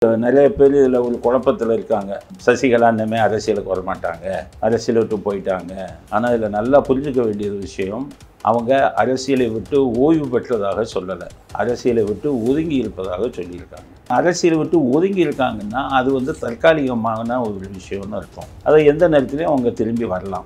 நிறைய பேர் இதில் ஒரு குழப்பத்தில் இருக்காங்க சசிகலா இனிமே அரசியலுக்கு வரமாட்டாங்க அரசியலை விட்டு போயிட்டாங்க ஆனால் இதில் நல்லா புரிஞ்சுக்க வேண்டிய ஒரு விஷயம் அவங்க அரசியலை விட்டு ஓய்வு பெற்றதாக சொல்லலை அரசியலை விட்டு ஒதுங்கி இருப்பதாக சொல்லியிருக்காங்க அரசியலை விட்டு ஒதுங்கி இருக்காங்கன்னா அது வந்து தற்காலிகமான ஒரு விஷயம்னு அர்த்தம் அதை எந்த நேரத்துலையும் அவங்க திரும்பி வரலாம்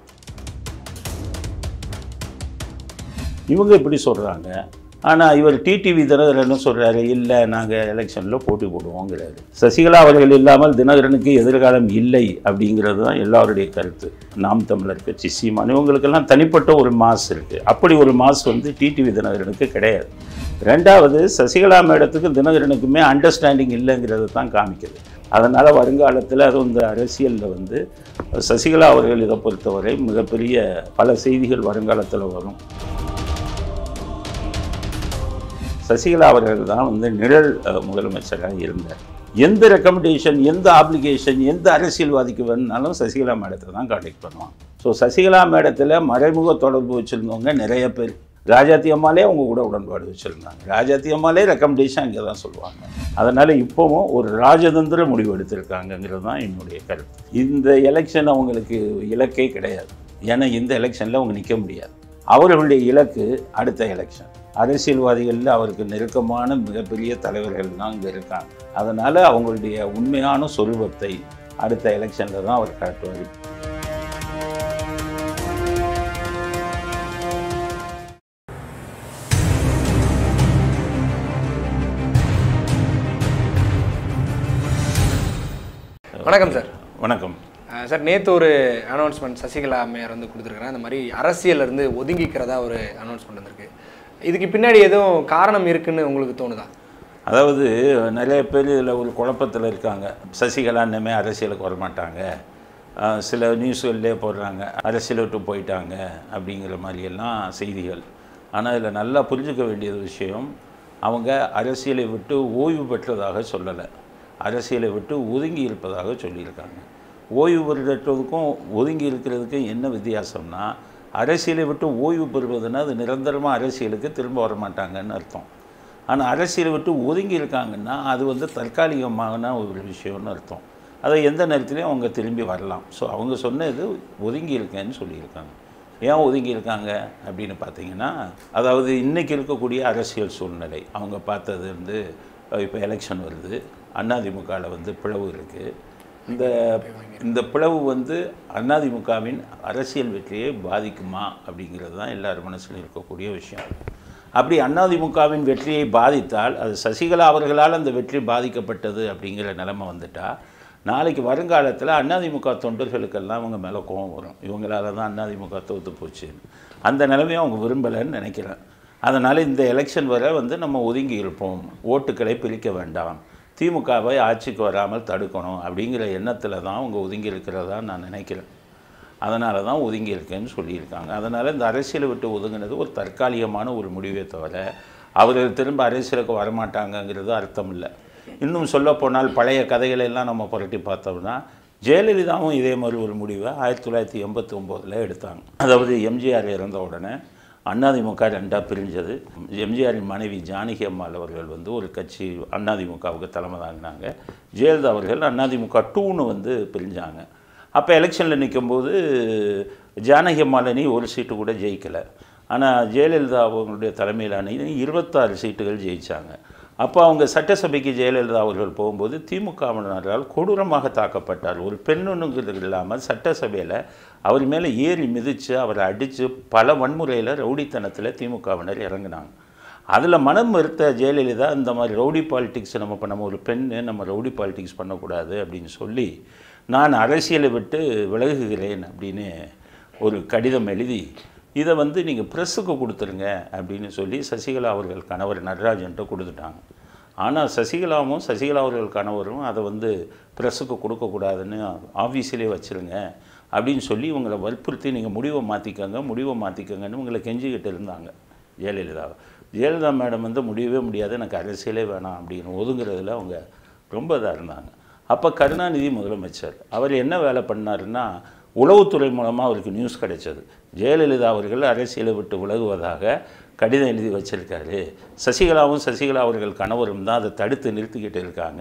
இவங்க இப்படி சொல்கிறாங்க ஆனால் இவர் டிடிவி தினகரன் என்ன சொல்கிறாரு இல்லை நாங்கள் எலெக்ஷனில் போட்டி போடுவோங்கிறாரு சசிகலா அவர்கள் இல்லாமல் தினகரனுக்கு எதிர்காலம் இல்லை அப்படிங்கிறது தான் எல்லாருடைய கருத்து நாம் தமிழர் கட்சி சீமான் இவங்களுக்கெல்லாம் தனிப்பட்ட ஒரு மாஸ் இருக்குது அப்படி ஒரு மாஸ் வந்து டிடிவி தினகரனுக்கு கிடையாது ரெண்டாவது சசிகலா மேடத்துக்கு தினகரனுக்குமே அண்டர்ஸ்டாண்டிங் இல்லைங்கிறது தான் காமிக்குது அதனால் வருங்காலத்தில் அது இந்த அரசியலில் வந்து சசிகலா அவர்கள் இதை பொறுத்தவரை மிகப்பெரிய பல செய்திகள் வருங்காலத்தில் வரும் சசிகலா அவர்கள் தான் வந்து நிழல் அஹ், முதலமைச்சராக இருந்தார் எந்த ரெக்கமெண்டேஷன் எந்த ஆப்ளிகேஷன் எந்த அரசியல்வாதிக்கு வேணுனாலும் சசிகலா மேடத்தை தான் காண்டாக்ட் பண்ணுவான் ஸோ சசிகலா மேடத்தில் மறைமுக தொடர்பு வச்சுருந்தவங்க நிறைய பேர் ராஜாத்தி அம்மாலே அவங்க கூட உடன்பாடு வச்சுருந்தாங்க ராஜாத்தி அம்மாலே ரெக்கமெண்டேஷன் அங்கே தான் சொல்லுவாங்க அதனால் இப்போவும் ஒரு ராஜதந்திர முடிவு எடுத்திருக்காங்கங்கிறது தான் என்னுடைய கருத்து இந்த எலெக்ஷன் அவங்களுக்கு இலக்கே கிடையாது ஏன்னா இந்த எலெக்ஷனில் அவங்க நிற்க முடியாது அவர்களுடைய இலக்கு அடுத்த எலெக்ஷன் அரசியல்வாதிகளில் அவருக்கு நெருக்கமான மிகப்பெரிய தலைவர்கள் தான் இங்கே இருக்காங்க அதனால் அவங்களுடைய உண்மையான சொரூபத்தை அடுத்த எலெக்ஷனில் தான் அவர் காட்டுவார் வணக்கம் சார் வணக்கம் அஹ் சார் நேற்று ஒரு அனௌன்ஸ்மெண்ட் சசிகலா அம்மையார் வந்து கொடுத்துருக்குறாங்க இந்த மாதிரி அரசியல்ல இருந்து ஒதுங்கிக்கிறதா ஒரு அனௌன்ஸ்மெண்ட் வந்திருக்கு இதுக்கு பின்னாடி எதுவும் காரணம் இருக்குன்னு உங்களுக்கு தோணுதா அதாவது நிறைய பேர் இதில் ஒரு குழப்பத்தில் இருக்காங்க சசிகலா இனிமே அரசியலுக்கு வரமாட்டாங்க அஹ் சில நியூஸ்கள்லே போடுறாங்க அரசியலை விட்டு போயிட்டாங்க அப்படிங்கிற மாதிரியெல்லாம் செய்திகள் ஆனால் இதில் நல்லா புரிஞ்சுக்க வேண்டிய விஷயம் அவங்க அரசியலை விட்டு ஓய்வு பெற்றதாக சொல்லலை அரசியலை விட்டு ஒதுங்கி இருப்பதாக சொல்லியிருக்காங்க ஓய்வு பெற்றதுக்கும் ஒதுங்கி இருக்கிறதுக்கும் என்ன வித்தியாசம்னா அரசியலை விட்டு ஓய்வு பெறுவதுன்னா அது நிரந்தரமாக அரசியலுக்கு திரும்ப வர மாட்டாங்கன்னு அர்த்தம் ஆனால் அரசியலை விட்டு ஒதுங்கி இருக்காங்கன்னா அது வந்து தற்காலிகமான ஒரு விஷயம்னு அர்த்தம் அதை எந்த நேரத்துலையும் அவங்க திரும்பி வரலாம் ஸோ அவங்க சொன்னது ஒதுங்கி இருக்கேன்னு சொல்லியிருக்காங்க ஏன் ஒதுங்கி இருக்காங்க அப்படின்னு பார்த்தீங்கன்னா அதாவது இன்றைக்கி இருக்கக்கூடிய அரசியல் சூழ்நிலை அவங்க பார்த்தது வந்து இப்போ எலெக்ஷன் வருது அதிமுகவில் வந்து பிளவு இருக்குது இந்த இந்த பிளவு வந்து அதிமுகவின் அரசியல் வெற்றியை பாதிக்குமா அப்படிங்கிறது தான் எல்லார் மனசிலும் இருக்கக்கூடிய விஷயம் அப்படி அதிமுகவின் வெற்றியை பாதித்தால் அது சசிகலா அவர்களால் அந்த வெற்றி பாதிக்கப்பட்டது அப்படிங்கிற நிலைமை வந்துட்டா நாளைக்கு வருங்காலத்தில் அதிமுக தொண்டர்களுக்கெல்லாம் அவங்க மேலே கோபம் வரும் இவங்களால தான் அதிமுக தோற்று போச்சு அந்த நிலைமையை அவங்க விரும்பலைன்னு நினைக்கிறேன் அதனால் இந்த எலெக்ஷன் வரை வந்து நம்ம ஒதுங்கி இருப்போம் ஓட்டுக்களை பிரிக்க வேண்டாம் திமுகவை ஆட்சிக்கு வராமல் தடுக்கணும் அப்படிங்கிற எண்ணத்தில் தான் அவங்க ஒதுங்கி இருக்கிறதா நான் நினைக்கிறேன் அதனால தான் ஒதுங்கி இருக்கேன்னு சொல்லியிருக்காங்க அதனால் இந்த அரசியலை விட்டு ஒதுங்கினது ஒரு தற்காலிகமான ஒரு முடிவே தவிர அவர்கள் திரும்ப அரசியலுக்கு வரமாட்டாங்கங்கிறது அர்த்தம் இல்லை இன்னும் சொல்லப்போனால் பழைய கதைகளை எல்லாம் நம்ம புரட்டி பார்த்தோம்னா ஜெயலலிதாவும் இதே மாதிரி ஒரு முடிவை ஆயிரத்தி தொள்ளாயிரத்தி எண்பத்தி ஒம்போதில் எடுத்தாங்க அதாவது எம்ஜிஆர் இறந்த உடனே அதிமுக ரெண்டாக பிரிஞ்சது எம்ஜிஆரின் மனைவி ஜானகி அம்மாள் அவர்கள் வந்து ஒரு கட்சி அதிமுகவுக்கு தலைமை தாங்கினாங்க ஜெயலலிதா அவர்கள் அதிமுக டூன்னு வந்து பிரிஞ்சாங்க அப்போ எலெக்ஷனில் நிற்கும்போது ஜானகி அம்மாள் அணி ஒரு சீட்டு கூட ஜெயிக்கலை ஆனால் ஜெயலலிதா அவங்களுடைய தலைமையிலான அணி இருபத்தாறு சீட்டுகள் ஜெயித்தாங்க அப்போ அவங்க சட்டசபைக்கு ஜெயலலிதா அவர்கள் போகும்போது திமுகவினரால் கொடூரமாக தாக்கப்பட்டார் ஒரு பெண்ணுங்கிறது இல்லாமல் சட்டசபையில் அவர் மேலே ஏறி மிதித்து அவரை அடித்து பல வன்முறையில் ரவுடித்தனத்தில் திமுகவினர் இறங்கினாங்க அதில் மனம் மறுத்த ஜெயலலிதா இந்த மாதிரி ரவுடி பாலிடிக்ஸ் நம்ம பண்ண நம்ம ஒரு பெண்ணு நம்ம ரவுடி பாலிடிக்ஸ் பண்ணக்கூடாது அப்படின்னு சொல்லி நான் அரசியலை விட்டு விலகுகிறேன் அப்படின்னு ஒரு கடிதம் எழுதி இதை வந்து நீங்கள் ப்ரெஸ்ஸுக்கு கொடுத்துருங்க அப்படின்னு சொல்லி சசிகலா அவர்கள் கணவர் நடராஜன்ட்ட கொடுத்துட்டாங்க ஆனால் சசிகலாவும் சசிகலா அவர்கள் கணவரும் அதை வந்து ப்ரெஸ்ஸுக்கு கொடுக்கக்கூடாதுன்னு ஆஃபீஸிலே வச்சுருங்க அப்படின்னு சொல்லி இவங்களை வற்புறுத்தி நீங்கள் முடிவை மாற்றிக்கங்க முடிவை மாற்றிக்கங்கன்னு இவங்களை கெஞ்சிக்கிட்டு இருந்தாங்க ஜெயலலிதாவை ஜெயலலிதா மேடம் வந்து முடியவே முடியாது எனக்கு அரசியலே வேணாம் அப்படின்னு ஒதுங்குறதுல அவங்க ரொம்ப இதாக இருந்தாங்க அப்போ கருணாநிதி முதலமைச்சர் அவர் என்ன வேலை பண்ணாருன்னா உளவுத்துறை மூலமாக அவருக்கு நியூஸ் கிடைச்சது ஜெயலலிதா அவர்கள் அரசியலை விட்டு விலகுவதாக கடிதம் எழுதி வச்சிருக்காரு சசிகலாவும் சசிகலா அவர்கள் கணவரும் தான் அதை தடுத்து நிறுத்திக்கிட்டு இருக்காங்க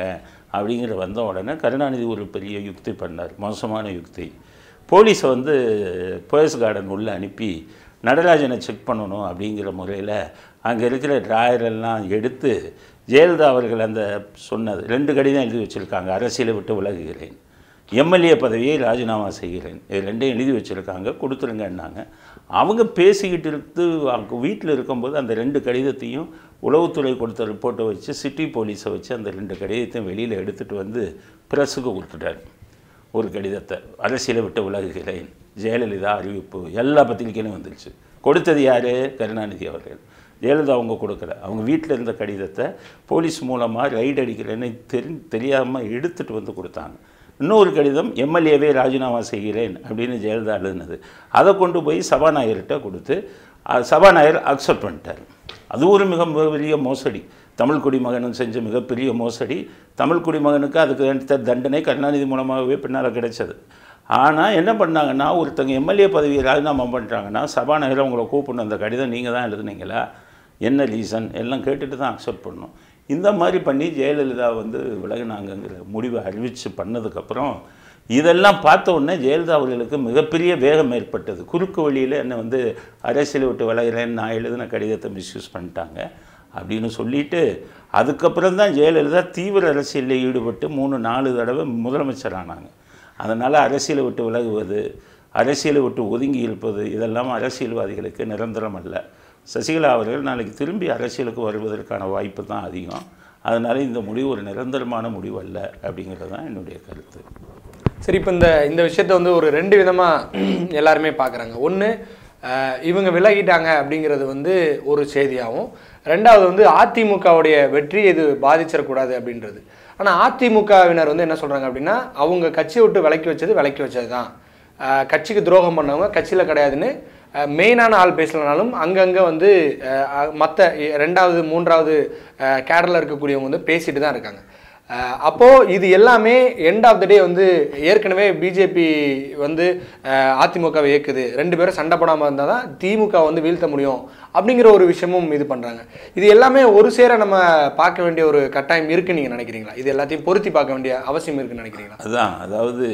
அப்படிங்கிற வந்த உடனே கருணாநிதி ஒரு பெரிய யுக்தி பண்ணார் மோசமான யுக்தி போலீஸை வந்து போயஸ் கார்டன் உள்ளே அனுப்பி நடராஜனை செக் பண்ணணும் அப்படிங்கிற முறையில் அங்கே இருக்கிற டிராயரெல்லாம் எடுத்து ஜெயலலிதா அவர்கள் அந்த சொன்னது ரெண்டு கடிதம் எழுதி வச்சுருக்காங்க அரசியலை விட்டு விலகுகிறேன் எம்எல்ஏ பதவியை ராஜினாமா செய்கிறேன் இது ரெண்டையும் எழுதி வச்சுருக்காங்க கொடுத்துருங்கன்னாங்க அவங்க பேசிக்கிட்டு இருந்து அவங்க வீட்டில் இருக்கும்போது அந்த ரெண்டு கடிதத்தையும் உளவுத்துறை கொடுத்த ரிப்போர்ட்டை வச்சு சிட்டி போலீஸை வச்சு அந்த ரெண்டு கடிதத்தையும் வெளியில் எடுத்துகிட்டு வந்து ப்ரெஸ்ஸுக்கு கொடுத்துட்டாரு ஒரு கடிதத்தை அரசியலை விட்டு விலகுகிறேன் ஜெயலலிதா அறிவிப்பு எல்லா பத்திரிகையிலும் வந்துருச்சு கொடுத்தது யார் கருணாநிதி அவர்கள் ஜெயலலிதா அவங்க கொடுக்கல அவங்க வீட்டில் இருந்த கடிதத்தை போலீஸ் மூலமாக ரைடு அடிக்கிறேன்னு தெரி தெரியாமல் எடுத்துகிட்டு வந்து கொடுத்தாங்க இன்னொரு கடிதம் எம்எல்ஏவே ராஜினாமா செய்கிறேன் அப்படின்னு ஜெயலலிதா எழுதுனது அதை கொண்டு போய் சபாநாயகர்கிட்ட கொடுத்து அஹ், சபாநாயகர் அக்செப்ட் பண்ணிட்டார் அது ஒரு மிக பெரிய மோசடி தமிழ் குடிமகனும் செஞ்ச மிகப்பெரிய மோசடி தமிழ் குடிமகனுக்கு அதுக்கு எடுத்த தண்டனை கருணாநிதி மூலமாகவே பின்னால் கிடைச்சது ஆனால் என்ன பண்ணாங்கன்னா ஒருத்தங்க எம்எல்ஏ பதவியை ராஜினாமா பண்ணுறாங்கன்னா சபாநாயகர் அவங்கள கூப்பிடணும் அந்த கடிதம் நீங்கள் தான் எழுதுனீங்களா என்ன ரீசன் எல்லாம் கேட்டுட்டு தான் அக்செப்ட் பண்ணணும் இந்த மாதிரி பண்ணி ஜெயலலிதா வந்து விலகினாங்கங்கிற முடிவை அறிவித்து பண்ணதுக்கப்புறம் இதெல்லாம் பார்த்த உடனே ஜெயலலிதா அவர்களுக்கு மிகப்பெரிய வேகம் ஏற்பட்டது குறுக்கு வழியில் என்னை வந்து அரசியலை விட்டு விலகிறேன்னு நான் எழுதின கடிதத்தை மிஸ்யூஸ் பண்ணிட்டாங்க அப்படின்னு சொல்லிட்டு அதுக்கப்புறம் தான் ஜெயலலிதா தீவிர அரசியலில் ஈடுபட்டு மூணு நாலு தடவை முதலமைச்சர் ஆனாங்க அதனால் அரசியலை விட்டு விலகுவது அரசியலை விட்டு ஒதுங்கி இருப்பது இதெல்லாம் அரசியல்வாதிகளுக்கு நிரந்தரம் அல்ல சசிகலா அவர்கள் நாளைக்கு திரும்பி அரசியலுக்கு வருவதற்கான வாய்ப்பு தான் அதிகம் அதனால் இந்த முடிவு ஒரு நிரந்தரமான முடிவு அல்ல அப்படிங்கிறது தான் என்னுடைய கருத்து சரி இப்போ இந்த இந்த விஷயத்த வந்து ஒரு ரெண்டு விதமாக எல்லாருமே பார்க்குறாங்க ஒன்று இவங்க விலகிட்டாங்க அப்படிங்கிறது வந்து ஒரு செய்தியாகவும் ரெண்டாவது வந்து அதிமுகவுடைய வெற்றி இது பாதிச்சிடக்கூடாது அப்படின்றது ஆனால் அதிமுகவினர் வந்து என்ன சொல்கிறாங்க அப்படின்னா அவங்க கட்சியை விட்டு விலக்கி வச்சது விலக்கி வச்சது தான் கட்சிக்கு துரோகம் பண்ணவங்க கட்சியில் கிடையாதுன்னு மெயினான ஆள் பேசலனாலும் அங்கங்கே வந்து மற்ற ரெண்டாவது மூன்றாவது கேடரில் இருக்கக்கூடியவங்க வந்து பேசிட்டு தான் இருக்காங்க அஹ் அப்போ இது எல்லாமே எண்ட் ஆஃப் த டே வந்து ஏற்கனவே பிஜேபி வந்து அஹ், அதிமுகவை இயக்குது ரெண்டு பேரும் சண்டை போடாமல் இருந்தால் தான் திமுக வந்து வீழ்த்த முடியும் அப்படிங்கிற ஒரு விஷயமும் இது பண்ணுறாங்க இது எல்லாமே ஒரு சேர நம்ம பார்க்க வேண்டிய ஒரு கட்டாயம் இருக்குன்னு நீங்கள் நினைக்கிறீங்களா இது எல்லாத்தையும் பொருத்தி பார்க்க வேண்டிய அவசியம் இருக்குன்னு நினைக்கிறீங்களா அதான் அதாவது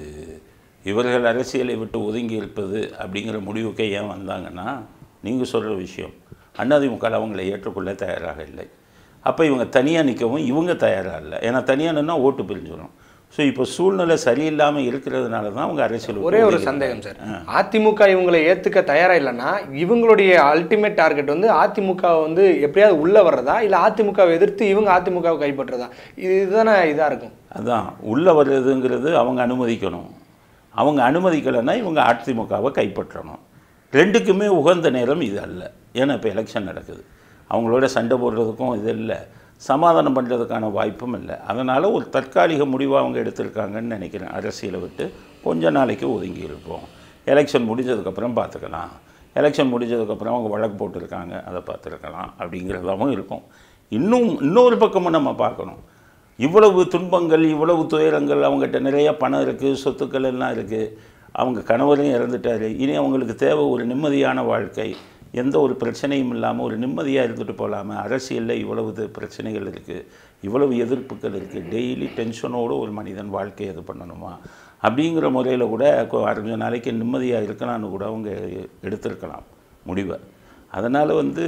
இவர்கள் அரசியலை விட்டு ஒதுங்கி இருப்பது அப்படிங்கிற முடிவுக்கே ஏன் வந்தாங்கன்னா நீங்கள் சொல்கிற விஷயம் அதிமுக அவங்களை ஏற்றுக்கொள்ள தயாராக இல்லை அப்போ இவங்க தனியாக நிற்கவும் இவங்க தயாராக இல்லை ஏன்னா தனியாக நின்னா ஓட்டு பிரிஞ்சிடும் ஸோ இப்போ சூழ்நிலை சரியில்லாமல் இருக்கிறதுனால தான் அவங்க அரசியல் விட்டு ஒரே ஒரு ஒதுங்கி சந்தேகம் சார் அதிமுக இவங்களை ஏத்துக்க தயாரா இல்லைன்னா இவங்களுடைய அல்டிமேட் டார்கெட் வந்து அதிமுக வந்து எப்படியாவது உள்ள வர்றதா இல்ல அதிமுகவை எதிர்த்து இவங்க அதிமுகவை கைப்பற்றுறதா இது இதுதானே இதா இருக்கும் அதான் உள்ளே வர்றதுங்கிறது அவங்க அனுமதிக்கணும் அவங்க அனுமதிக்கலைன்னா இவங்க அதிமுகவை கைப்பற்றணும் ரெண்டுக்குமே உகந்த நேரம் இது அல்ல ஏன்னா இப்போ எலெக்ஷன் நடக்குது அவங்களோட சண்டை போடுறதுக்கும் இது இல்லை சமாதானம் பண்ணுறதுக்கான வாய்ப்பும் இல்லை அதனால் ஒரு தற்காலிக முடிவாக அவங்க எடுத்திருக்காங்கன்னு நினைக்கிறேன் அரசியலை விட்டு கொஞ்ச நாளைக்கு ஒதுங்கி இருப்போம் எலெக்ஷன் முடிஞ்சதுக்கப்புறம் பார்த்துக்கலாம் எலெக்ஷன் முடிஞ்சதுக்கப்புறம் அவங்க வழக்கு போட்டிருக்காங்க அதை பார்த்துருக்கலாம் அப்படிங்கிறதாவும் இருக்கும் இன்னும் இன்னொரு பக்கமும் நம்ம பார்க்கணும் இவ்வளவு துன்பங்கள் இவ்வளவு துயரங்கள் அவங்ககிட்ட நிறைய பணம் இருக்குது சொத்துக்கள் எல்லாம் இருக்குது அவங்க கணவரும் இறந்துட்டாரு இனி அவங்களுக்கு தேவை ஒரு நிம்மதியான வாழ்க்கை எந்த ஒரு பிரச்சனையும் இல்லாமல் ஒரு நிம்மதியாக இருந்துட்டு போகலாமா அரசியலில் இவ்வளவு இது பிரச்சனைகள் இருக்குது இவ்வளவு எதிர்ப்புகள் இருக்குது டெய்லி டென்ஷனோடு ஒரு மனிதன் வாழ்க்கையை இது பண்ணணுமா அப்படிங்கிற முறையில் கூட கொ- கொஞ்ச நாளைக்கு நிம்மதியாக இருக்கலாம்னு கூட அவங்க எடுத்திருக்கலாம் முடிவை அதனால் வந்து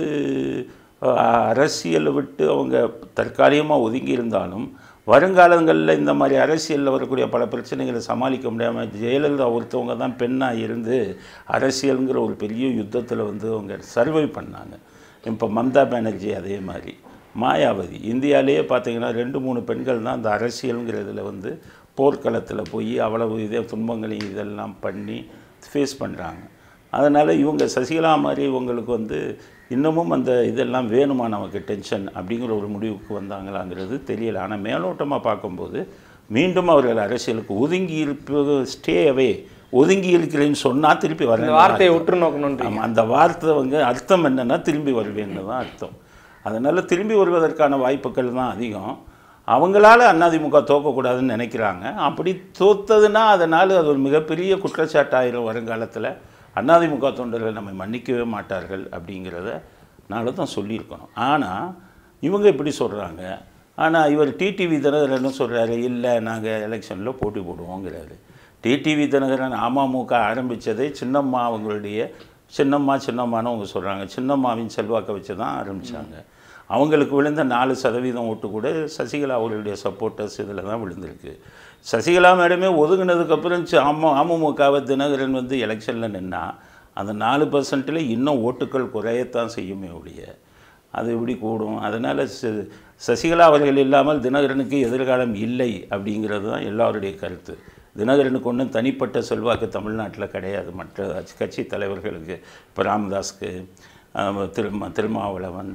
அஹ், அரசியலை விட்டு அவங்க தற்காலிகமாக ஒதுங்கி இருந்தாலும் வருங்காலங்களில் இந்த மாதிரி அரசியலில் வரக்கூடிய பல பிரச்சனைகளை சமாளிக்க முடியாமல் ஜெயலலிதா ஒருத்தவங்க தான் பெண்ணாக இருந்து அரசியலுங்கிற ஒரு பெரிய யுத்தத்தில் வந்து அவங்க சர்வை பண்ணாங்க இப்போ மம்தா பானர்ஜி அதே மாதிரி மாயாவதி இந்தியாவிலேயே பார்த்தீங்கன்னா ரெண்டு மூணு பெண்கள் தான் அந்த அரசியலுங்கிறதுல வந்து போர்க்களத்தில் போய் அவ்வளவு இதே துன்பங்களையும் இதெல்லாம் பண்ணி ஃபேஸ் பண்ணுறாங்க அதனால் இவங்க சசிகலா மாதிரி இவங்களுக்கு வந்து இன்னமும் அந்த இதெல்லாம் வேணுமா நமக்கு டென்ஷன் அப்படிங்கிற ஒரு முடிவுக்கு வந்தாங்களாங்கிறது தெரியல ஆனால் மேலோட்டமாக பார்க்கும்போது மீண்டும் அவர்கள் அரசியலுக்கு ஒதுங்கி இருப்பது ஸ்டே அவே ஒதுங்கி இருக்கிறேன்னு சொன்னால் திருப்பி இந்த வரேன் வார்த்தையை உற்று நோக்கணும்ன்றீங்க ஆமாம் அந்த வார்த்தை வந்து அர்த்தம் என்னன்னா திரும்பி வருவேன்னு தான் அர்த்தம் அதனால் திரும்பி வருவதற்கான வாய்ப்புகள் தான் அதிகம் அவங்களால அதிமுக தோக்கக்கூடாதுன்னு நினைக்கிறாங்க அப்படி தோத்ததுன்னா அதனால் அது ஒரு மிகப்பெரிய குற்றச்சாட்டாயிரும் வருங்காலத்தில் அதிமுக தொண்டர்கள் நம்மை மன்னிக்கவே மாட்டார்கள் அப்படிங்கிறத நாளை தான் சொல்லியிருக்கணும் ஆனால் இவங்க இப்படி சொல்கிறாங்க ஆனால் இவர் டிடிவி தினகரன் சொல்கிறாரு இல்லை நாங்கள் எலெக்ஷனில் போட்டி போடுவோங்கிறாரு டிடிவி தினகரன் அமமுக ஆரம்பித்ததே சின்னம்மா அவங்களுடைய சின்னம்மா சின்னம்மான்னு அவங்க சொல்கிறாங்க சின்னம்மாவின் செல்வாக்கை வச்சு தான் ஆரம்பித்தாங்க அவங்களுக்கு விழுந்த நாலு சதவீதம் ஓட்டு கூட சசிகலா அவர்களுடைய சப்போர்ட்டர்ஸ் இதில் தான் விழுந்திருக்கு சசிகலா மேடமே ஒதுங்கினதுக்கப்புறம் அம அமமுகவை தினகரன் வந்து எலெக்ஷனில் நின்னா அந்த நாலு பர்சன்ட்டில் இன்னும் ஓட்டுக்கள் குறையத்தான் செய்யுமே ஒழிய அது எப்படி கூடும் அதனால் ச- சசிகலா அவர்கள் இல்லாமல் தினகரனுக்கு எதிர்காலம் இல்லை அப்படிங்கிறது தான் எல்லாருடைய கருத்து தினகரனுக்கு ஒன்றும் தனிப்பட்ட செல்வாக்கு தமிழ்நாட்டில் கிடையாது மற்ற கட்சி தலைவர்களுக்கு இப்போ ராமதாஸ்க்கு ஆஹ், திரு திருமாவளவன்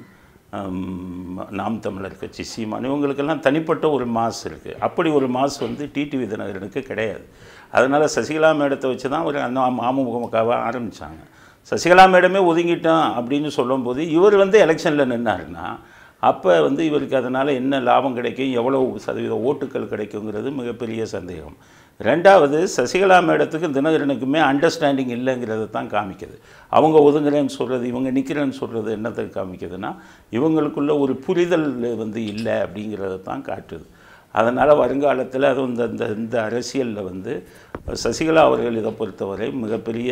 ஆம், நாம் தமிழர் கட்சி சீமான் இவங்களுக்கெல்லாம் தனிப்பட்ட ஒரு மாஸ் இருக்குது அப்படி ஒரு மாஸ் வந்து டிடிவி தினகரனுக்கு கிடையாது அதனால் சசிகலா மேடத்தை வச்சு தான் ஒரு அந்த அமமுகவை ஆரம்பித்தாங்க சசிகலா மேடமே ஒதுங்கிட்டோம் அப்படின்னு சொல்லும்போது இவர் வந்து எலெக்ஷனில் நின்னாருன்னா அப்போ வந்து இவருக்கு அதனால் என்ன லாபம் கிடைக்கும் எவ்வளவு சதவீத ஓட்டுக்கள் கிடைக்குங்கிறது மிகப்பெரிய சந்தேகம் ரெண்டாவது சசிகலா மேடத்துக்கு தினகரனுக்குமே அண்டர்ஸ்டாண்டிங் இல்லைங்கிறத தான் காமிக்குது அவங்க ஒதுங்குறேன்னு சொல்கிறது இவங்க நிற்கிறேன்னு சொல்கிறது என்னத்தை காமிக்குதுன்னா இவங்களுக்குள்ள ஒரு புரிதல் வந்து இல்லை அப்படிங்கிறத தான் காட்டுது அதனால் வருங்காலத்தில் அதுவும் இந்த இந்த இந்த அரசியலில் வந்து சசிகலா அவர்கள் இதை பொறுத்தவரை மிகப்பெரிய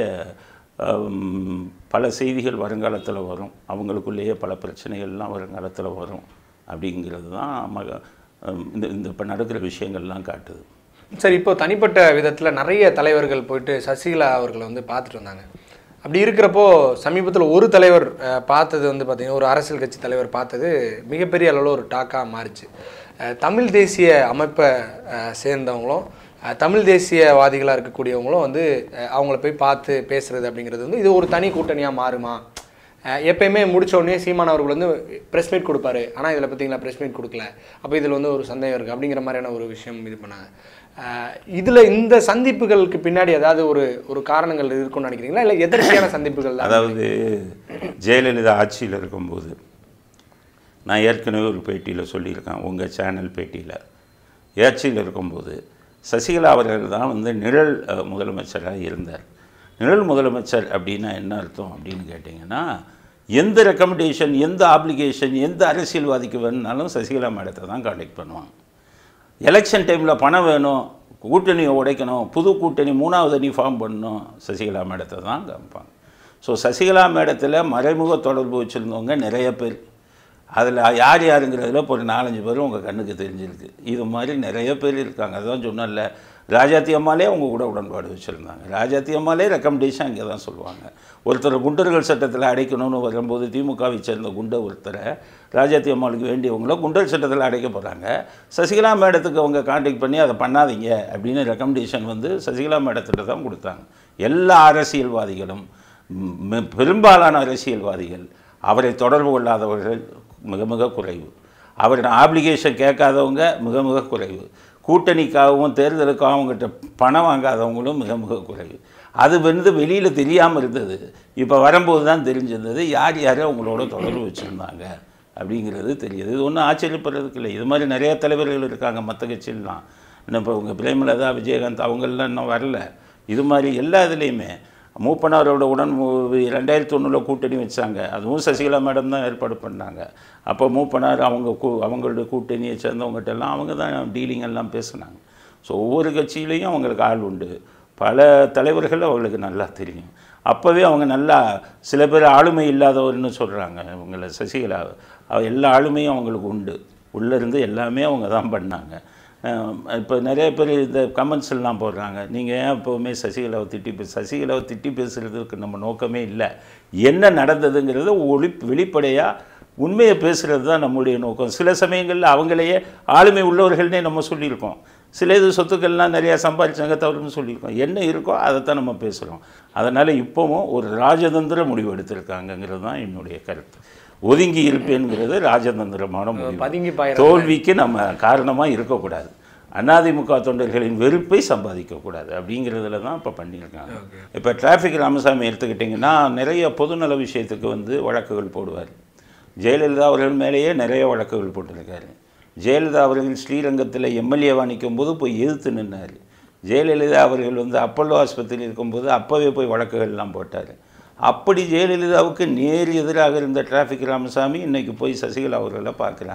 ஆம், பல செய்திகள் வருங்காலத்தில் வரும் அவங்களுக்குள்ளேயே பல பிரச்சனைகள்லாம் வருங்காலத்தில் வரும் அப்படிங்கிறது தான் மக ஆம், இந்த இந்த இப்போ நடக்கிற விஷயங்கள்லாம் காட்டுது சரி இப்போ தனிப்பட்ட விதத்தில் நிறைய தலைவர்கள் போயிட்டு சசிகலா அவர்களை வந்து பார்த்துட்டு வந்தாங்க அப்படி இருக்கிறப்போ சமீபத்தில் ஒரு தலைவர் அஹ், பார்த்தது வந்து பார்த்தீங்கன்னா ஒரு அரசியல் கட்சி தலைவர் பார்த்தது மிகப்பெரிய அளவில் ஒரு டாக்காக மாறிச்சு அஹ், தமிழ் தேசிய அமைப்பை அஹ், சேர்ந்தவங்களும் அஹ், தமிழ் தேசியவாதிகளாக இருக்கக்கூடியவங்களும் வந்து அஹ், அவங்கள போய் பார்த்து பேசுறது அப்படிங்கிறது வந்து இது ஒரு தனி கூட்டணியாக மாறுமா அஹ், எப்பயுமே முடிச்ச உடனே சீமான் அவர்கள் வந்து ப்ரெஸ் மீட் கொடுப்பாரு ஆனால் இதில் பார்த்தீங்களா ப்ரெஸ் மீட் கொடுக்கல அப்போ இதில் வந்து ஒரு சந்தேகம் இருக்குது அப்படிங்கிற மாதிரியான ஒரு விஷயம் இது பண்ணாங்க இதில் இந்த சந்திப்புகளுக்கு பின்னாடி ஏதாவது ஒரு ஒரு காரணங்கள் இருக்கும்னு நினைக்கிறீங்களா இல்லை எதிர்ச்சியான சந்திப்புகள் தான் அதாவது ஜெயலலிதா ஆட்சியில் இருக்கும்போது நான் ஏற்கனவே ஒரு பேட்டியில் சொல்லியிருக்கேன் உங்கள் சேனல் பேட்டியில் ஆட்சியில் இருக்கும்போது சசிகலா அவர்கள் தான் வந்து நிழல் அஹ், முதலமைச்சராக இருந்தார் நிழல் முதலமைச்சர் அப்படின்னா என்ன அர்த்தம் அப்படின்னு கேட்டிங்கன்னா எந்த ரெக்கமெண்டேஷன் எந்த ஆப்ளிகேஷன் எந்த அரசியல்வாதிக்கு வேணுனாலும் சசிகலா மேடத்தை தான் கான்டாக்ட் பண்ணுவாங்க எலெக்ஷன் டைமில் பணம் வேணும் கூட்டணியை உடைக்கணும் புது கூட்டணி மூணாவது அணி ஃபார்ம் பண்ணணும் சசிகலா மேடத்தை தான் காமிப்பாங்க ஸோ சசிகலா மேடத்தில் மறைமுக தொடர்பு வச்சுருந்தவங்க நிறைய பேர் அதில் யார் யாருங்கிறதுல இப்போ ஒரு நாலஞ்சு பேர் உங்கள் கண்ணுக்கு தெரிஞ்சிருக்கு இது மாதிரி நிறைய பேர் இருக்காங்க அதான் சொன்னேன்ல ராஜாத்தி அம்மாலே அவங்க கூட உடன்பாடு வச்சுருந்தாங்க ராஜாத்தி அம்மாலே ரெக்கமெண்டேஷன் அங்கே தான் சொல்லுவாங்க ஒருத்தர் குண்டர்கள் சட்டத்தில் அடைக்கணும்னு வரும்போது திமுகவை சேர்ந்த குண்டை ஒருத்தரை ராஜாத்தி அம்மாளுக்கு வேண்டியவங்கள குண்டர் சட்டத்தில் அடைக்க போகிறாங்க சசிகலா மேடத்துக்கு அவங்க காண்டாக்ட் பண்ணி அதை பண்ணாதீங்க அப்படின்னு ரெக்கமெண்டேஷன் வந்து சசிகலா மேடத்திட்ட தான் கொடுத்தாங்க எல்லா அரசியல்வாதிகளும் ம், பெரும்பாலான அரசியல்வாதிகள் அவரை தொடர்பு கொள்ளாதவர்கள் மிக மிக குறைவு அவரின் ஆப்ளிகேஷன் கேட்காதவங்க மிக மிக குறைவு கூட்டணிக்காகவும் தேர்தலுக்காகவும் அவங்ககிட்ட பணம் வாங்காதவங்களும் மிக மிக குறைவு அது வந்து வெளியில் தெரியாமல் இருந்தது இப்போ வரும்போது தான் தெரிஞ்சிருந்தது யார் யார் அவங்களோட தொடர்பு வச்சுருந்தாங்க அப்படிங்கிறது தெரியுது இது ஒன்றும் ஆச்சரியப்படுறதுக்கு இல்லை இது மாதிரி நிறைய தலைவர்கள் இருக்காங்க மற்ற கட்சியிலாம் இன்னும் இப்போ உங்கள் பிரேமலதா விஜயகாந்த் அவங்கெல்லாம் இன்னும் வரல இது மாதிரி எல்லா இதுலேயுமே மூப்பனாரோட உடன் மு- ரெண்டாயிரத்தி ஒன்றில் கூட்டணி வச்சாங்க அதுவும் சசிகலா மேடம் தான் ஏற்பாடு பண்ணாங்க அப்போ மூப்பனார் அவங்க கூ அவங்களுடைய கூட்டணியை சேர்ந்தவங்ககிட்ட எல்லாம் அவங்க தான் டீலிங் எல்லாம் பேசுனாங்க ஸோ ஒவ்வொரு கட்சியிலையும் அவங்களுக்கு ஆள் உண்டு பல தலைவர்கள் அவங்களுக்கு நல்லா தெரியும் அப்போவே அவங்க நல்லா சில பேர் ஆளுமை இல்லாதவர்னு சொல்கிறாங்க இவங்கள சசிகலா அவ எல்லா ஆளுமையும் அவங்களுக்கு உண்டு உள்ளேருந்து எல்லாமே அவங்க தான் பண்ணாங்க இப்போ நிறைய பேர் இந்த கமெண்ட்ஸ் எல்லாம் போடுறாங்க நீங்கள் ஏன் எப்போவுமே சசிகலாவை திட்டி பேச சசிகலாவை திட்டி பேசுகிறதுக்கு நம்ம நோக்கமே இல்லை என்ன நடந்ததுங்கிறத ஒளி வெளிப்படையாக உண்மையை பேசுகிறது தான் நம்முடைய நோக்கம் சில சமயங்களில் அவங்களையே ஆளுமை உள்ளவர்கள்னே நம்ம சொல்லியிருக்கோம் சில இது சொத்துக்கள்லாம் நிறையா சம்பாதிச்சாங்க தவறுன்னு சொல்லியிருக்கோம் என்ன இருக்கோ அதைத்தான் நம்ம பேசுகிறோம் அதனால் இப்போவும் ஒரு ராஜதந்திர முடிவு எடுத்திருக்காங்கங்கிறது தான் என்னுடைய கருத்து ஒதுங்கி இருப்பேங்கிறது ராஜதந்திரமான முடிவு பதுங்கி பாயிரம் தோல்விக்கு நம்ம காரணமாக இருக்கக்கூடாது அதிமுக தொண்டர்களின் வெறுப்பை சம்பாதிக்கக்கூடாது அப்படிங்கிறதுல தான் இப்போ பண்ணியிருக்காங்க இப்போ டிராஃபிக் ராமசாமி எடுத்துக்கிட்டிங்கன்னா நிறைய பொதுநல விஷயத்துக்கு வந்து வழக்குகள் போடுவார் ஜெயலலிதா அவர்கள் மேலேயே நிறைய வழக்குகள் போட்டிருக்காரு ஜெயலலிதா அவர்கள் ஸ்ரீரங்கத்தில் எம்எல்ஏவாக நிற்கும்போது போய் எதிர்த்து நின்னார் ஜெயலலிதா அவர்கள் வந்து அப்பல்லோ ஆஸ்பத்திரியில் இருக்கும்போது அப்போவே போய் வழக்குகள்லாம் போட்டார் அப்படி ஜெயலலிதாவுக்கு நேர் எதிராக இருந்த டிராஃபிக் ராமசாமி இன்னைக்கு போய் சசிகலா அவர்களை பார்க்குறாங்க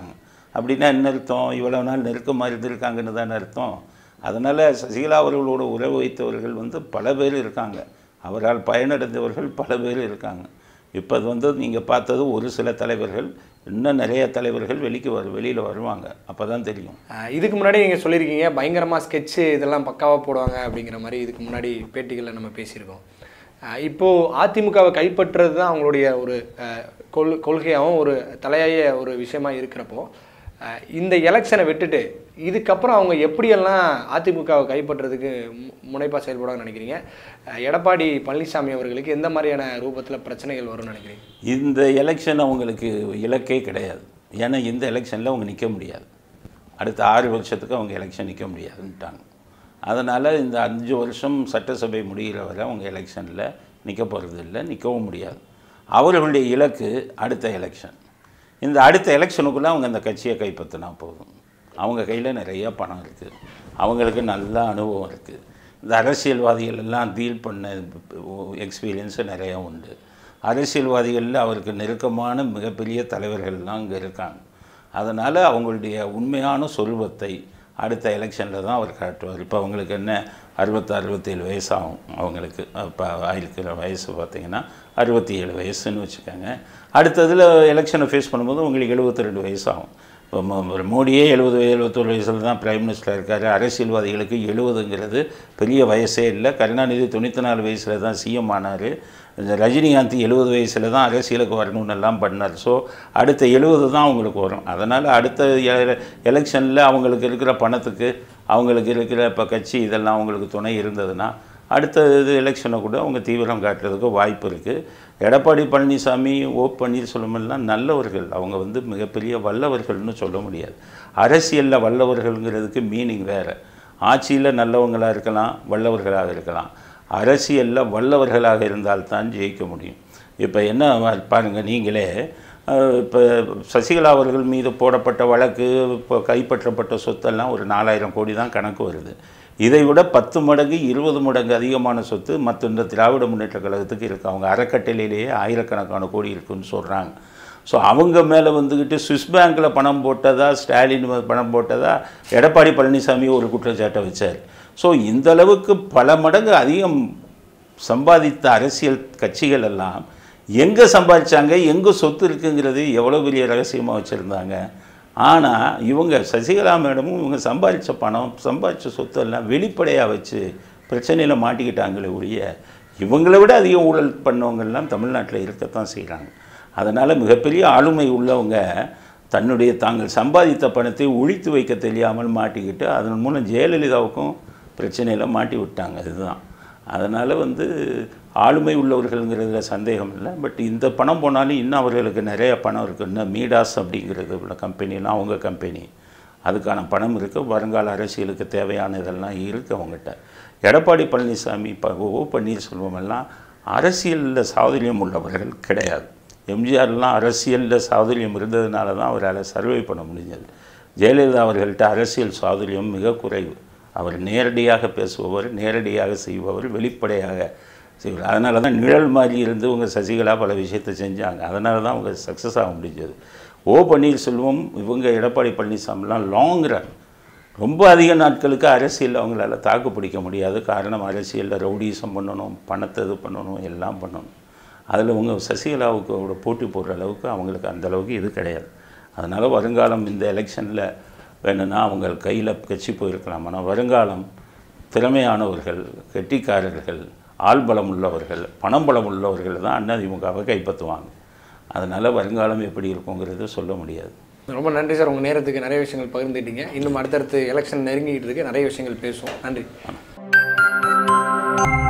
அப்படின்னா என்ன அர்த்தம் இவ்வளோ நாள் நெருக்கமாக இருந்திருக்காங்கன்னு தானே அர்த்தம் அதனால் சசிகலா அவர்களோட உறவு வைத்தவர்கள் வந்து பல பேர் இருக்காங்க அவரால் பயனடைந்தவர்கள் பல பேர் இருக்காங்க இப்போ அது வந்து நீங்கள் பார்த்தது ஒரு சில தலைவர்கள் இன்னும் நிறைய தலைவர்கள் வெளிக்கு வரு வெளியில் வருவாங்க அப்போ தான் தெரியும் அஹ் இதுக்கு முன்னாடி நீங்கள் சொல்லியிருக்கீங்க பயங்கரமாக ஸ்கெட்சு இதெல்லாம் பக்காவாக போடுவாங்க அப்படிங்கிற மாதிரி இதுக்கு முன்னாடி பேட்டிகளில் நம்ம பேசியிருக்கோம் அஹ் இப்போ அதிமுகவை கைப்பற்றுறது தான் அவங்களுடைய ஒரு அஹ், கொள் கொள்கையாகவும் ஒரு தலையாய ஒரு விஷயமா இருக்கிறப்போ அஹ், இந்த எலெக்ஷனை விட்டுட்டு இதுக்கப்புறம் அவங்க எப்படியெல்லாம் அதிமுகவை கைப்பற்றுறதுக்கு முனைப்பாக செயல்படுவாங்கன்னு நினைக்கிறீங்க அஹ், எடப்பாடி பழனிசாமி அவர்களுக்கு எந்த மாதிரியான ரூபத்தில் பிரச்சனைகள் வரும்னு நினைக்கிறீங்க இந்த எலெக்ஷன் அவங்களுக்கு இலக்கே கிடையாது ஏன்னா இந்த எலெக்ஷனில் அவங்க நிற்க முடியாது அடுத்த ஆறு வருஷத்துக்கு அவங்க எலெக்ஷன் நிற்க முடியாதுன்ட்டாங்க அதனால் இந்த அஞ்சு வருஷம் சட்டசபை முடிகிற வரை அவங்க எலெக்ஷனில் நிற்க போகிறது இல்லை நிற்கவும் முடியாது அவர்களுடைய இலக்கு அடுத்த எலெக்ஷன் இந்த அடுத்த எலெக்ஷனுக்குள்ளே அவங்க அந்த கட்சியை கைப்பற்றினா போதும் அவங்க கையில் நிறைய பணம் இருக்குது அவங்களுக்கு நல்ல அனுபவம் இருக்குது இந்த அரசியல்வாதிகள் எல்லாம் டீல் பண்ண எக்ஸ்பீரியன்ஸு நிறைய உண்டு அரசியல்வாதிகளில் அவருக்கு நெருக்கமான மிகப்பெரிய தலைவர்கள்லாம் இங்கே இருக்காங்க அதனால் அவங்களுடைய உண்மையான சொரூபத்தை அடுத்த எலெக்ஷனில் தான் அவர் காட்டுவார் இப்போ அவங்களுக்கு என்ன அறுபத்து அறுபத்தேழு வயசு ஆகும் அவங்களுக்கு இப்போ இருக்கிற வயசு பார்த்தீங்கன்னா அறுபத்தி ஏழு வயசுன்னு வச்சுக்கோங்க அடுத்ததில் எலெக்ஷனை ஃபேஸ் பண்ணும்போது உங்களுக்கு எழுபத்தி ரெண்டு வயசு ஆகும் இப்போ மோ- மோடியே எழுபது எழுபத்தொரு வயசில் தான் பிரைம் மினிஸ்டர் இருக்கார் அரசியல்வாதிகளுக்கு எழுபதுங்கிறது பெரிய வயசே இல்லை கருணாநிதி தொண்ணூற்றி நாலு வயசில் தான் சிஎம் ஆனார் இந்த ரஜினிகாந்த் எழுபது வயசில் தான் அரசியலுக்கு வரணும்னு எல்லாம் பண்ணார் ஸோ அடுத்த எழுபது தான் அவங்களுக்கு வரும் அதனால் அடுத்த எலெக்ஷனில் அவங்களுக்கு இருக்கிற பணத்துக்கு அவங்களுக்கு இருக்கிற இப்போ கட்சி இதெல்லாம் அவங்களுக்கு துணை இருந்ததுன்னா அடுத்த இது எலெக்ஷனை கூட அவங்க தீவிரம் காட்டுறதுக்கு வாய்ப்பு இருக்குது எடப்பாடி பழனிசாமி ஓ பன்னீர்செல்வமெல்லாம் நல்லவர்கள் அவங்க வந்து மிகப்பெரிய வல்லவர்கள்னு சொல்ல முடியாது அரசியலில் வல்லவர்கள்ங்கிறதுக்கு மீனிங் வேறு ஆட்சியில் நல்லவங்களாக இருக்கலாம் வல்லவர்களாக இருக்கலாம் அரசியலில் வல்லவர்களாக இருந்தால்தான் ஜெயிக்க முடியும் இப்போ என்ன பாருங்கள் நீங்களே இப்போ சசிகலா அவர்கள் மீது போடப்பட்ட வழக்கு இப்போ கைப்பற்றப்பட்ட சொத்தெல்லாம் ஒரு நாலாயிரம் கோடி தான் கணக்கு வருது இதை விட பத்து மடங்கு இருபது மடங்கு அதிகமான சொத்து மற்ற இந்த திராவிட முன்னேற்ற கழகத்துக்கு இருக்குது அவங்க அறக்கட்டளையிலேயே ஆயிரக்கணக்கான கோடி இருக்குன்னு சொல்கிறாங்க ஸோ அவங்க மேலே வந்துக்கிட்டு சுவிஸ் பேங்க்கில் பணம் போட்டதா ஸ்டாலின் பணம் போட்டதா எடப்பாடி பழனிசாமி ஒரு குற்றச்சாட்டை வச்சார் ஸோ இந்த அளவுக்கு பல மடங்கு அதிகம் சம்பாதித்த அரசியல் கட்சிகள் எல்லாம் எங்கே சம்பாதிச்சாங்க எங்கே சொத்து இருக்குங்கிறது எவ்வளோ பெரிய ரகசியமாக வச்சுருந்தாங்க ஆனால் இவங்க சசிகலா மேடமும் இவங்க சம்பாதிச்ச பணம் சம்பாதிச்ச சொத்து எல்லாம் வெளிப்படையாக வச்சு பிரச்சனையில் மாட்டிக்கிட்டாங்களே ஒழிய இவங்களை விட அதிகம் ஊழல் பண்ணவங்கெல்லாம் தமிழ்நாட்டில் இருக்கத்தான் செய்கிறாங்க அதனால் மிகப்பெரிய ஆளுமை உள்ளவங்க தன்னுடைய தாங்கள் சம்பாதித்த பணத்தை ஒழித்து வைக்க தெரியாமல் மாட்டிக்கிட்டு அதன் மூலம் ஜெயலலிதாவுக்கும் பிரச்சனையில் மாட்டி விட்டாங்க இதுதான் அதனால் வந்து ஆளுமை உள்ளவர்கள்ங்கிறதுல சந்தேகம் இல்லை பட் இந்த பணம் போனாலும் இன்னும் அவர்களுக்கு நிறைய பணம் இருக்குது இன்னும் மீடாஸ் அப்படிங்கிறது உள்ள கம்பெனிலாம் அவங்க கம்பெனி அதுக்கான பணம் இருக்குது வருங்கால அரசியலுக்கு தேவையான இதெல்லாம் இருக்குது அவங்ககிட்ட எடப்பாடி பழனிசாமி ப ஓ பன்னீர்செல்வம் எல்லாம் அரசியலில் சாதுரியம் உள்ளவர்கள் கிடையாது எம்ஜிஆர்லாம் அரசியலில் சாதுரியம் இருந்ததுனால தான் அவரால் சர்வை பண்ண முடிஞ்சது ஜெயலலிதா அவர்கள்ட்ட அரசியல் சாதுரியம் மிக குறைவு அவர் நேரடியாக பேசுபவர் நேரடியாக செய்பவர் வெளிப்படையாக செய்வார் அதனால தான் நிழல் மாதிரி இருந்து உங்க சசிகலா பல விஷயத்தை செஞ்சாங்க அதனால தான் அவங்க சக்ஸஸ் ஆக முடிஞ்சது ஓ பன்னீர்செல்வம் இவங்க எடப்பாடி பழனிசாமிலாம் லாங் ரன் ரொம்ப அதிக நாட்களுக்கு அரசியலில் அவங்களால தாக்கு பிடிக்க முடியாது காரணம் அரசியலில் ரவுடிசம் பண்ணணும் பணத்தை இது பண்ணணும் எல்லாம் பண்ணணும் அதில் உங்க சசிகலாவுக்கு ஒரு போட்டி போடுற அளவுக்கு அவங்களுக்கு அந்த அளவுக்கு இது கிடையாது அதனால் வருங்காலம் இந்த எலெக்ஷனில் வேணும்னா அவங்க கையில் கட்சி போயிருக்கலாம் ஆனால் வருங்காலம் திறமையானவர்கள் கெட்டிக்காரர்கள் ஆள்பலம் உள்ளவர்கள் பணம்பலம் உள்ளவர்கள் தான் அதிமுகவை கைப்பற்றுவாங்க அதனால் வருங்காலம் எப்படி இருக்குங்கிறது சொல்ல முடியாது ரொம்ப நன்றி சார் உங்கள் நேரத்துக்கு நிறைய விஷயங்கள் பகிர்ந்துட்டீங்க இன்னும் அடுத்தடுத்து எலெக்ஷன் நெருங்கிட்டு இருக்கு நிறைய விஷயங்கள் பேசுவோம் நன்றி